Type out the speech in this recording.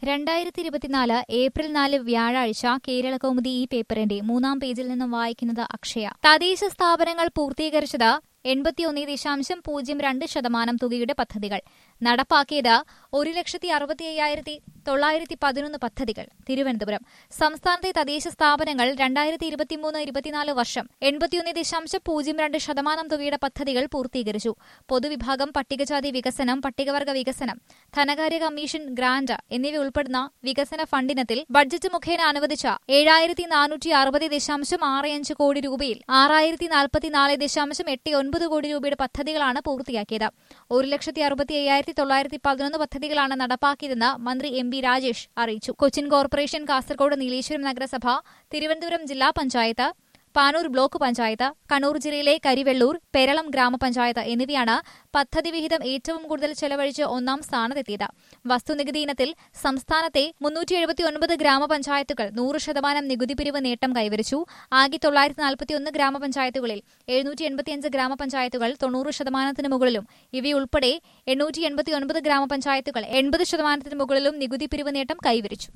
രണ്ടായിരത്തി ഇരുപത്തിനാല് ഏപ്രിൽ നാല് വ്യാഴാഴ്ച കേരള കൗമുദി ഈ പേപ്പറിന്റെ മൂന്നാം പേജിൽ നിന്നും വായിക്കുന്നത് അക്ഷയ തദ്ദേശ സ്ഥാപനങ്ങൾ പൂർത്തീകരിച്ചത് എൺപത്തിയൊന്ന് ദശാംശം പൂജ്യം രണ്ട് ശതമാനം തുകയുടെ പദ്ധതികൾ നടപ്പാക്കിയത് ഒരു ലക്ഷത്തി അറുപത്തി അയ്യായിരത്തി തൊള്ളായിരത്തി പതിനൊന്ന് പദ്ധതികൾ തിരുവനന്തപുരം സംസ്ഥാനത്തെ തദ്ദേശ സ്ഥാപനങ്ങൾ രണ്ടായിരത്തി ഇരുപത്തിമൂന്ന് ഇരുപത്തിനാല് വർഷം എൺപത്തിയൊന്ന് ദശാംശം പൂജ്യം രണ്ട് ശതമാനം തുകയുടെ പദ്ധതികൾ പൂർത്തീകരിച്ചു പൊതുവിഭാഗം പട്ടികജാതി വികസനം പട്ടികവർഗ വികസനം ധനകാര്യ കമ്മീഷൻ ഗ്രാന്റ് എന്നിവ ഉൾപ്പെടുന്ന വികസന ഫണ്ടിനത്തിൽ ബഡ്ജറ്റ് മുഖേന അനുവദിച്ച ഏഴായിരത്തി നാനൂറ്റി അറുപത് ദശാംശം ആറ് അഞ്ച് കോടി രൂപയിൽ ആറായിരത്തി നാൽപ്പത്തിനാല് ദശാംശം എട്ട് ഒൻപത് കോടി രൂപയുടെ പദ്ധതികളാണ് പൂർത്തിയാക്കിയത് ഒരു ലക്ഷത്തി അറുപത്തി അയ്യായിരത്തി തൊള്ളായിരത്തി പതിനൊന്ന് പദ്ധതികളാണ് നടപ്പാക്കിയതെന്ന് മന്ത്രി എം ബി രാജേഷ് അറിയിച്ചു കൊച്ചിൻ കോർപ്പറേഷൻ കാസർഗോഡ് നീലേശ്വരം നഗരസഭ തിരുവനന്തപുരം ജില്ലാ പഞ്ചായത്ത് പാനൂർ ബ്ലോക്ക് പഞ്ചായത്ത് കണ്ണൂർ ജില്ലയിലെ കരിവെള്ളൂർ പെരളം ഗ്രാമപഞ്ചായത്ത് എന്നിവയാണ് പദ്ധതി വിഹിതം ഏറ്റവും കൂടുതൽ ചെലവഴിച്ച് ഒന്നാം സ്ഥാനത്തെത്തിയത് വസ്തുനികുതി ഇനത്തിൽ സംസ്ഥാനത്തെ മുന്നൂറ്റി എഴുപത്തി ഒൻപത് ഗ്രാമപഞ്ചായത്തുകൾ നൂറ് ശതമാനം നികുതി പിരിവ് നേട്ടം കൈവരിച്ചു ആകെ തൊള്ളായിരത്തി നാൽപ്പത്തിയൊന്ന് ഗ്രാമപഞ്ചായത്തുകളിൽ എഴുന്നൂറ്റി എൺപത്തിയഞ്ച് ഗ്രാമപഞ്ചായത്തുകൾ തൊണ്ണൂറ് ശതമാനത്തിന് മുകളിലും ഇവയുൾപ്പെടെ എണ്ണൂറ്റി എൺപത്തി ഒൻപത് ഗ്രാമപഞ്ചായത്തുകൾ എൺപത് ശതമാനത്തിന് മുകളിലും നികുതി പിരിവ് നേട്ടം കൈവരിച്ചു